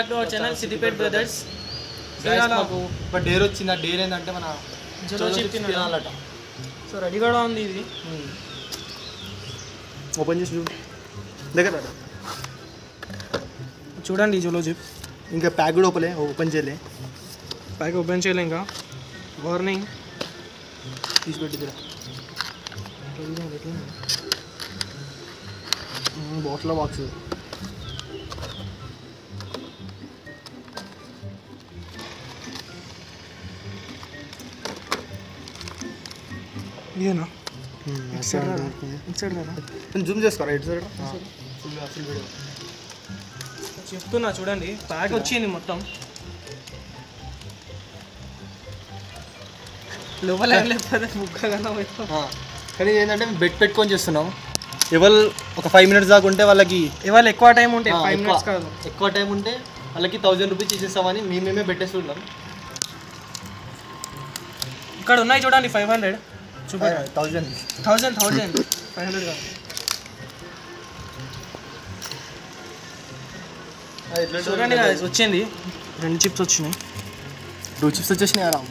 Back to our channel Siddipet brothers Guys, మాకు ఒక dare వచ్చింది ఆ డేర్ ఏంటంటే మన జలో చలో చిప్ చిప్స్ తినాలి. తినాలట సో రెడీ కూడా ఉంది ఇది ఓపెన్ చేసి చూడు దగ్గర రా. చూడండి జలో చిప్ ఇంకా ప్యాక్ కూడా ఓపెన్ ఓపెన్ చేయలే పైకి ఓపెన్ చేయలే ఇంకా వార్నింగ్ తీసి పెట్టిద్దిరా బాటిల్ బాక్స్ ఇదేనా ఇటు సైడ్ రారా ఇటు సైడ్ రారా జూమ్ చేసుకోరా ఇటు సైడ్ ఫుల్ అసలు వీడియో చెప్తున్నా చూడండి ప్యాక్ వచ్చింది మొత్తం లోపల ఏం లేకపోతే ముక్కగా కానీ ఏంటంటే బెట్ పెట్టుకొని చేస్తున్నాం ఎవరు ఒక ఫైవ్ మినిట్స్ దాకా ఉంటే వాళ్ళకి ఇవాళ ఎక్కువ టైం ఉంటే ఆ, ఫైవ్ ఎక్కువ- మినిట్స్ కాదు ఎక్కువ టైం ఉంటే వాళ్ళకి థౌజండ్ రూపీస్ ఇచ్చేస్తామని మేము మేమే పెట్టేస్తున్నాం ఇక్కడ ఉన్నాయి చూడండి ఫైవ్ హండ్రెడ్ చూపి thousand thousand thousand five hundred కాదు చూడండి guys, వచ్చింది రెండు చిప్స్ వచ్చినాయి టూ చిప్స్ వచ్చేసినాయి ఆరామ్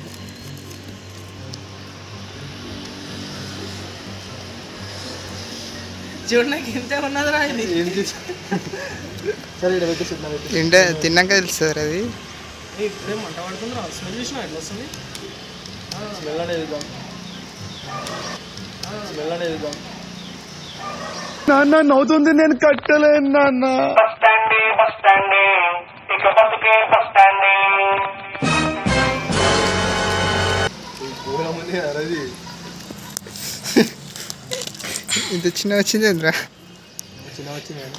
చూడడానికి ఎంత ఉన్నదిరా ఇది ఏం చేసి సరే ఇక్కడ పెట్టేస్తున్నా పెట్టేసి తింటే తిన్నాక తెలుస్తుంది సార్ అది ఏయ్, ఇప్పుడే మంట పడుతుందిరా స్మెల్ చూసినా ఎట్లా వస్తుంది స్మెల్ అనేది ఇద్దాం స్మెల్ అనేది ఇద్దాం నాన్న నవ్వుతుంది నేను కట్టలేను నాన్న ఘోరం ఉంది కదా అది ఇంత చిన్న వచ్చింది ఏంద్రా చిన్న వచ్చింది కానీ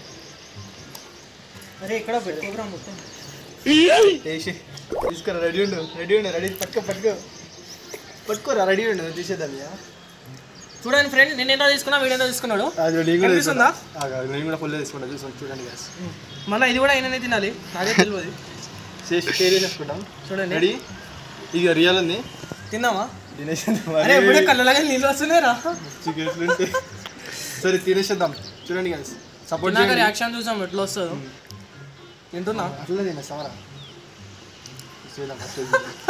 అరే ఇక్కడ పెట్టుకోరా మొత్తం వేసి తీసుకురా రెడీ ఉండు రెడీ ఉండు రెడీ పట్టుకో పట్టుకో పట్టుకోరా రెడీ ఉండు తీసేద్దాం ఇక చూడండి ఫ్రెండ్ నేను ఎంత తీసుకున్నా వీడు ఎంత తీసుకున్నాడు అది నేను కూడా కనిపిస్తుందా? తీసుకుంటా. ఆగు, ఆగు, నేను కూడా ఫుల్ తీసుకుంటా చూసుకోండి చూడండి guys. మళ్ళీ ఇది కూడా అయిననే తినాలి నాకే తెలియదు చేసి షేర్ చేసుకుంటాం చూడండి రెడీ ఇక రియల్ ఉంది తిందామా తినేసేద్దాం అరే ఇప్పుడే కళ్ళలాగా నీళ్ళు వస్తున్నాయిరా చికెన్ సరే తినేసేద్దాం చూడండి guys. సపోర్ట్ తిన్నాక చేయండి రియాక్షన్ చూసాం ఎట్లా వస్తుందో తింటున్నా అట్లా తినేస్తామరా చేద్దాం అసలు.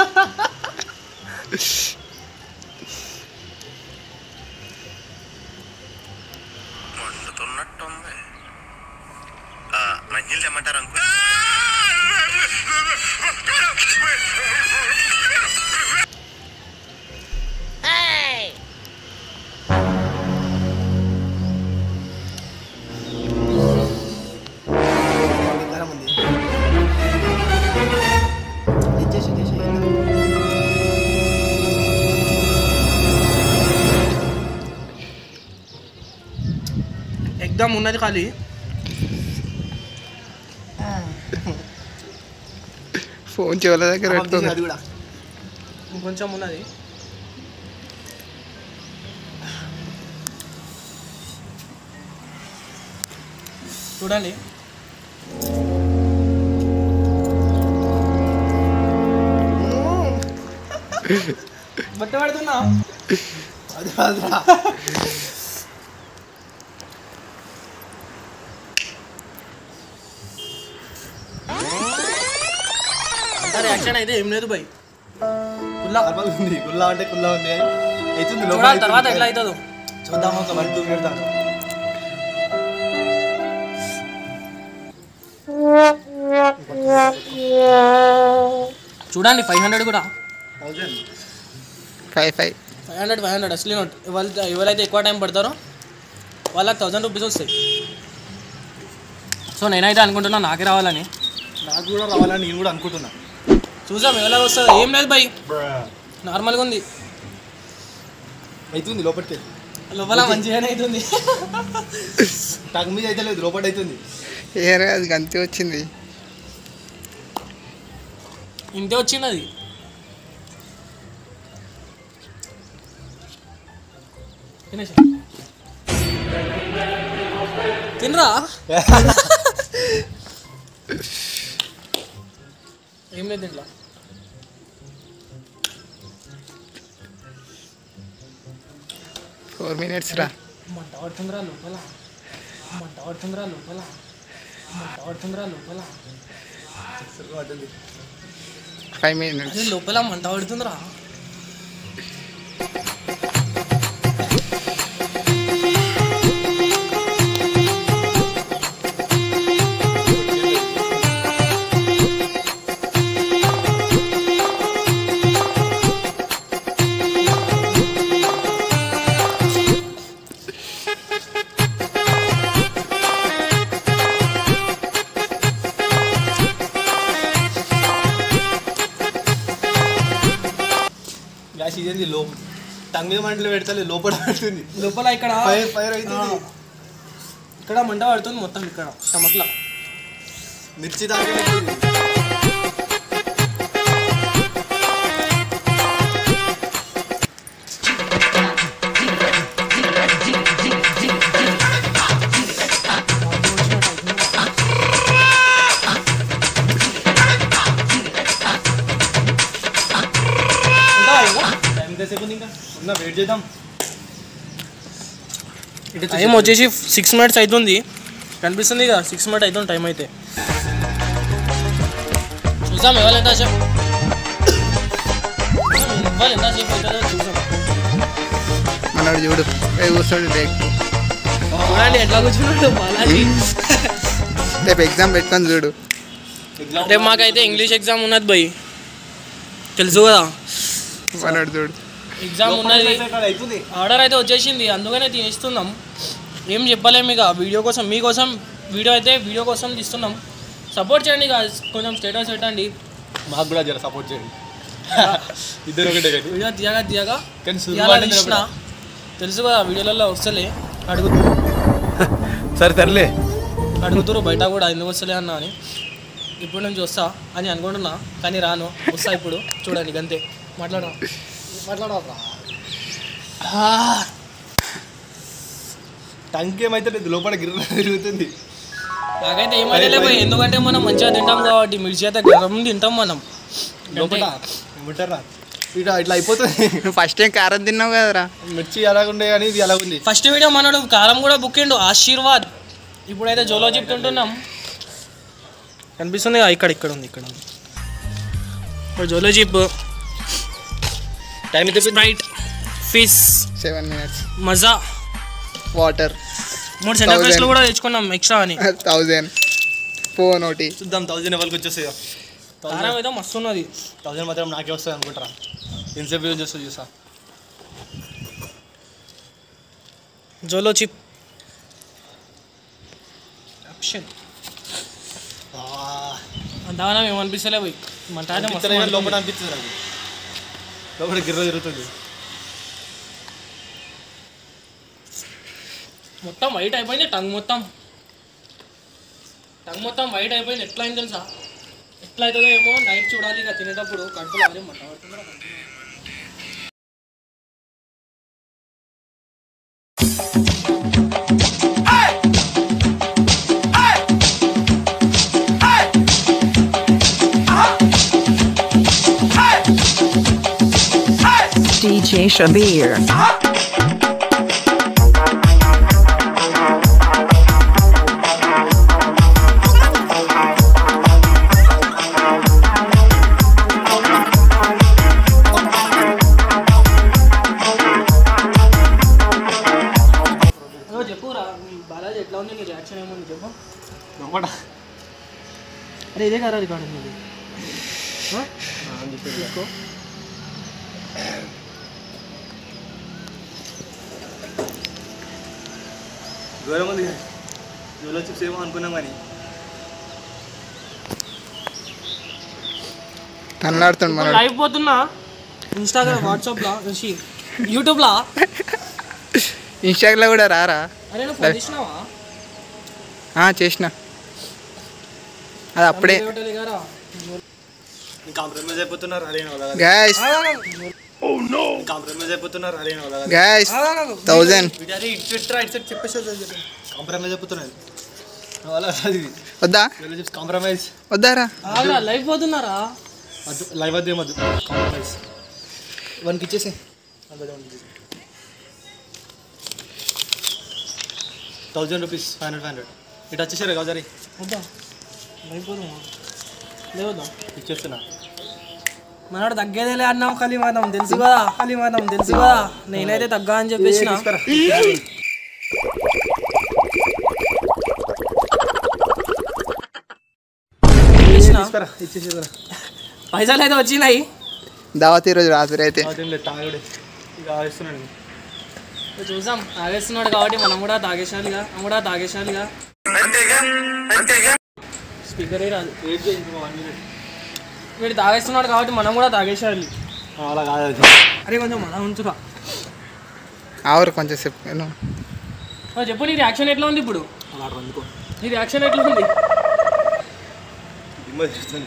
మండుతున్నట్టుంది ఆ, మంచినీళ్ళు తెమ్మంటారు అంకుల్ కారం ఉంది ఇచ్చేసి ఇచ్చేసి ఎగ్దమ్ ఉన్నది ఖాళీ ఫోన్ చెవుల దగ్గర పెట్టుకో అది కూడా ఇంకొంచెం ఉన్నది చూడండి బట్ట పడుతున్నా అది కాదురా రియాక్షన్ అయితే ఏం లేదు బై కుల్లా నార్మల్ ఉంది కుల్లా అంటే కుల్లా ఉంది అవుతుంది లోపల చూడాలి తర్వాత అవుతుంది. ఎట్లా అవుతుందో చూద్దాం ఒక వన్ టూ మినిట్ దాకా చూడండి ఫైవ్ హండ్రెడ్ కూడా thousand five five five hundred five hundred అసలు నోట్ ఎవరు ఎవరైతే ఎక్కువ టైం పడతారో వాళ్ళకి థౌసండ్ రూపీస్ వస్తాయి సో నేనైతే అనుకుంటున్నా నాకే రావాలని నాకు కూడా రావాలని నేను కూడా అనుకుంటున్నా చూసాం ఎవరికి వస్తుందో ఏం లేదు బై నార్మల్గా ఉంది అవుతుంది లోపలికి లోపల మంచిగానే అవుతుంది టంగ్ మీద అయితే లేదు లోపల అవుతుంది ఏరే అది గంతే వచ్చింది ఇంతే వచ్చింది అది తినేసా తినరా ఏం లేదు దీంట్లో ఫోర్ మినిట్స్ రా మంట పడుతుందిరా లోపల మంట పడుతుందిరా లోపల మంట పడుతుందిరా లోపల ఫైవ్ మినిట్స్ అదే లోపల మంట పడుతుందిరా గ్యాస్ ఇదేంది లో టంగ్ మీద మంటలు పెడతలే లోపల పెడుతుంది లోపల ఇక్కడ ఫైర్ ఫైర్ అవుతుంది ఇక్కడ మంట పడుతుంది మొత్తం ఇక్కడ స్టమక్లో మిర్చి దాకా టైం ఎంతసేపు ఉంది ఇంకా ఉన్నా వెయిట్ చేద్దాం టైం వచ్చేసి సిక్స్ మినిట్స్ అవుతుంది కనిపిస్తుంది కదా సిక్స్ మినిట్ అవుతుంది టైం అయితే చూసాం ఎవరు ఎంత సేపు ఎవరు ఎంత సేపు అవుతుందో చూసాం మనోడు చూడు ఏ కూర్చోడు డైరెక్ట్ చూడండి ఎట్లా కూర్చున్నాడు బాలాజీ రేపు ఎగ్జామ్ పెట్టుకొని చూడు రేపు మాకైతే ఇంగ్లీష్ ఎగ్జామ్ ఉన్నది భయ్ తెలుసు కదా మనోడు చూడు ఎగ్జామ్ ఉన్నది అయిపోయింది ఆర్డర్ అయితే వచ్చేసింది అందుకనే తీస్తున్నాం ఏం చెప్పలేము ఇక వీడియో కోసం మీకోసం వీడియో అయితే వీడియో కోసం తీస్తున్నాం సపోర్ట్ చేయండి ఇక కొంచెం స్టేటస్ పెట్టండి మాకు కూడా జర సపోర్ట్ చేయండి ఇద్దరు ఒకటే కదా వీడియో తీయగా తీయగా కానీ ఇవాళ తీసిన తెలుసు కదా వీడియోలలో వస్తలే అడుగు సరే సర్లే అడుగుతురు బయట కూడా ఎందుకు వస్తలే అన్నా అని ఇప్పుడు నుంచి వస్తా అని అనుకుంటున్నా కానీ రాను వస్తా ఇప్పుడు చూడండి గంతే మాట్లాడరా మాట్లాడరా టంక్ ఏమైతే లేదు లోపల గిర్ర తిరుగుతుంది నాకైతే ఏమైతే లేకపోయి ఎందుకంటే మనం మంచిగా తింటాం కాబట్టి మిర్చి అయితే గరం తింటాం మనం లోపల ఏమంటారా ఇట్లా ఇట్లా అయిపోతుంది నువ్వు ఫస్ట్ టైం కారం తిన్నావు కదరా మిర్చి ఎలాగుండే కానీ ఇది ఎలాగుంది ఫస్ట్ వీడియో మనడు కారం కూడా బుక్కిండు ఆశీర్వాద్ ఇప్పుడైతే జోలో చెప్తుంటున్నాం కనిపిస్తుంది కదా, ఇక్కడ ఇక్కడ ఉంది ఇక్కడ ఉంది ఇప్పుడు జోలో జిప్ టైం అయితే Sprite fish seven minutes Maaza water మూడు సెంటర్ Thousand. ఫ్రెష్లు కూడా తెచ్చుకున్నాం ఎక్స్ట్రా అని థౌజండ్ ఫోన్ ఒకటి చూద్దాం థౌజండ్ ఎవరికి వచ్చేస్తాయి కారం అయితే మస్తు ఉన్నది థౌజండ్ మాత్రం నాకే వస్తుంది అనుకుంటారా ఇన్సేపు యూజ్ చేస్తా చూసా జోలో చిప్ ఆప్షన్ అంతగానో ఏమనిపిస్తలే పోయి మంట అయితే మస్తు లోపల మండుతుంది. అనిపిస్తుంది నాకు లోపల గిర్ర తిరుగుతుంది మొత్తం వైట్ అయిపోయింది టంగ్ మొత్తం టంగ్ మొత్తం వైట్ అయిపోయింది ఎట్లా అయింది తెలుసా ఎట్లా అవుతుందో ఏమో నైట్ చూడాలి ఇక తినేటప్పుడు కడుపులో అదే మంట పడుతుందిరా. DJ Shabir. అదో చెప్పురా మీ బాలాజీ ఎట్లా ఉంది నీ రియాక్షన్ ఏముంది చెప్పు లోపల అరే ఇదే కదా రికార్డు ఉంది తీసుకో దూరం ఉంది జూలో చిప్స్ ఏమో అనుకున్నాం కానీ తన్నాడుతాడు మనోడు లైవ్ పోతున్నా ఇన్స్టాగ్రామ్ వాట్సాప్లో యూట్యూబ్లో ఇన్స్టాగ్రామ్ కూడా రారా అరే నువ్వు ఫోన్ చేసినావా ఆ, చేసిన అది అప్పుడే లేగారా కాంప్రమైజ్ అయిపోతున్నారు అదే గ్యాస్ కాంప్రమైజ్ అయిపోతున్నారు అదే గ్యాస్ థౌజండ్ ఇటు ఇట్రా ఇటు సైడ్ చెప్పేసి కాంప్రమైజ్ అయిపోతున్నది అలా అది వద్దా జూలో చిప్స్ కాంప్రమైజ్ వద్దారా లైవ్ పోతున్నారా వద్దు లైవ్ వద్దు ఏమద్దు కాంప్రమైజ్ వన్కి ఇచ్చేసి thousand rupees five hundred five hundred ఇటు వచ్చేసారు కాదు వద్దా లైవ్ పోదామా లేవద్దాం ఇచ్చేస్తున్నా మనోడు తగ్గేదేలే అన్నాం కలిమాతం తెలుసు కదా కలిమాతం తెలుసు కదా నేనైతే తగ్గా అని చెప్పేసిన చెప్పేసిన. తీసుకురా ఇచ్చేసేదా పైసలు అయితే వచ్చినాయి దావత్ ఈరోజు రాత్రి అయితే అదేం లేదు తాగుడే ఇక ఆవేస్తున్నాను ఇక చూసాం తాగేస్తున్నాడు కాబట్టి మనం కూడా తాగేసాలిగా మనం కూడా తాగేసాలిగా స్పీకరే రాదు వెయిట్ చేయి ఇంకో వన్ మినిట్ వీడు తాగేస్తున్నాడు కాబట్టి మనం కూడా తాగేసాలి అలా కాదు అది అరే కొంచెం మన ఉంచురా ఆవురు కొంచెం సేపు నేను ఓ చెప్పు నీ రియాక్షన్ ఎట్లా ఉంది ఇప్పుడు అలా అందుకో నీ రియాక్షన్ ఎట్లా ఉంది దిమ్మ చూస్తుంది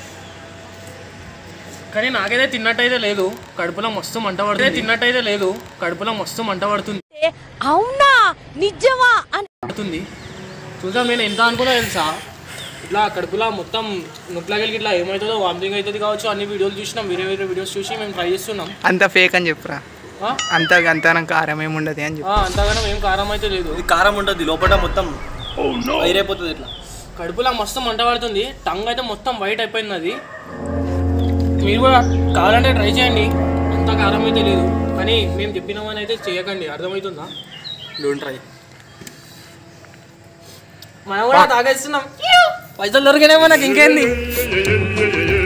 కానీ నాకైతే తిన్నట్టయితే లేదు కడుపులో మస్తు మంట పడుతుంది తిన్నట్టయితే లేదు కడుపులో మస్తు మంట పడుతుంది అవునా నిజమా అని పడుతుంది చూద్దాం నేను ఎంత అనుకున్నా తెలుసా ఇట్లా కడుపులో మొత్తం నొప్పులకి ఇట్లా ఏమవుతుందో వామిటింగ్ అవుతుంది కావచ్చు అన్ని వీడియోలు చూసినాం వేరే వేరే వీడియోస్ చూసి మేము ట్రై చేస్తున్నాం అంత ఫేక్ అని చెప్పురా ఆ? అంత అంతనం కారం ఏమి ఉండదు అని చెప్పు ఆ, అంతగానో ఏం కారం అయితే లేదు ఇది కారం ఉంటుంది లోపల మొత్తం అయిపోతుంది ఇట్లా కడుపులో మస్తు మంట పడుతుంది టంగ్ అయితే మొత్తం వైట్ అయిపోయింది అది మీరు కూడా కావాలంటే ట్రై చేయండి అంత కారం అయితే లేదు కానీ మేము చెప్పినామని అయితే చేయకండి అర్థమవుతుందా డోంట్ ట్రై మనం కూడా తాగేస్తున్నాం పైసలు దొరికినాయి మనకి ఇంకేంది